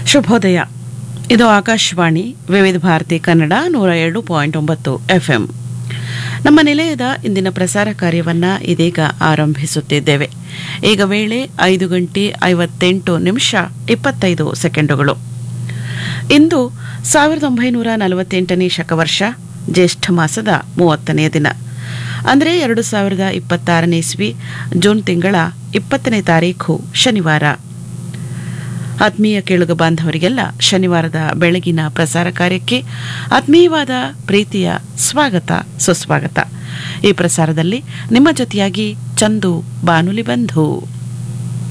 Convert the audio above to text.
ಶುಭೋದಯ ಇದು ಆಕಾಶವಾಣಿ ವಿವಿಧ ಭಾರತಿ ಕನ್ನಡ ನೂರ ಎರಡು ಪಾಯಿಂಟ್ ಒಂಬತ್ತು ಎಫ್ಎಂ ನಮ್ಮ ನಿಲಯದ ಇಂದಿನ ಪ್ರಸಾರ ಕಾರ್ಯವನ್ನ ಇದೀಗ ಆರಂಭಿಸುತ್ತಿದ್ದೇವೆ ಈಗ ವೇಳೆ ಐದು ಗಂಟೆ ಐವತ್ತೆಂಟು ನಿಮಿಷ ಇಪ್ಪತ್ತೈದು ಸೆಕೆಂಡುಗಳು ಇಂದು ಸಾವಿರದ ಒಂಬೈನೂರ ನಲವತ್ತೆಂಟನೇ ಶಕವರ್ಷ ಜ್ಯೇಷ್ಠ ಮಾಸದ ಮೂವತ್ತನೆಯ ದಿನ ಅಂದರೆ ಎರಡು ಸಾವಿರದ ಇಪ್ಪತ್ತಾರನೇ ಇಸ್ವಿ ಜೂನ್ ತಿಂಗಳ ಇಪ್ಪತ್ತನೇ ತಾರೀಖು ಶನಿವಾರ ಆತ್ಮೀಯ ಕೇಳುಗ ಬಾಂಧವರಿಗೆಲ್ಲ ಶನಿವಾರದ ಬೆಳಗಿನ ಪ್ರಸಾರ ಕಾರ್ಯಕ್ಕೆ ಆತ್ಮೀಯವಾದ ಪ್ರೀತಿಯ ಸ್ವಾಗತ ಸುಸ್ವಾಗತ ಈ ಪ್ರಸಾರದಲ್ಲಿ ನಿಮ್ಮ ಜೊತೆಯಾಗಿ ಚಂದು ಬಾನುಲಿ ಬಂಧು